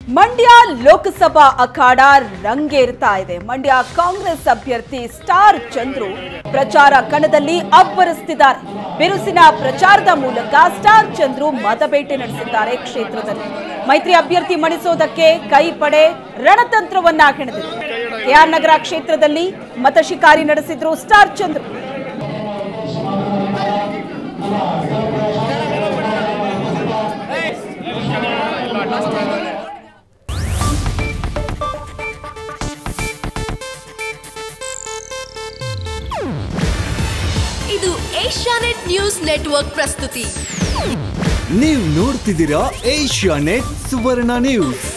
ಮಂಡ್ಯ ಲೋಕಸಭಾ ಅಖಾಡ ರಂಗೇರ್ತಾ ಇದೆ ಮಂಡ್ಯ ಕಾಂಗ್ರೆಸ್ ಅಭ್ಯರ್ಥಿ ಸ್ಟಾರ್ ಚಂದ್ರು ಪ್ರಚಾರ ಕಣದಲ್ಲಿ ಅಬ್ಬರಿಸುತ್ತಿದ್ದಾರೆ ಬಿರುಸಿನ ಪ್ರಚಾರದ ಮೂಲಕ ಸ್ಟಾರ್ ಚಂದ್ರು ಮತಬೇಟೆ ನಡೆಸಿದ್ದಾರೆ ಕ್ಷೇತ್ರದಲ್ಲಿ ಮೈತ್ರಿ ಅಭ್ಯರ್ಥಿ ಮಣಿಸೋದಕ್ಕೆ ಕೈ ಪಡೆ ರಣತಂತ್ರವನ್ನ ಹೆಣೆದಿದೆ ಕೆಆರ್ ನಗರ ಕ್ಷೇತ್ರದಲ್ಲಿ ಮತ ಶಿಕಾರಿ ನಡೆಸಿದ್ರು ಸ್ಟಾರ್ ಚಂದ್ರು ಇದು ಏಷ್ಯಾನೆಟ್ ನ್ಯೂಸ್ ನೆಟ್ವರ್ಕ್ ಪ್ರಸ್ತುತಿ ನೀವು ನೋಡ್ತಿದ್ದೀರಾ ಏಷ್ಯಾ ನೆಟ್ ಸುವರ್ಣ ನ್ಯೂಸ್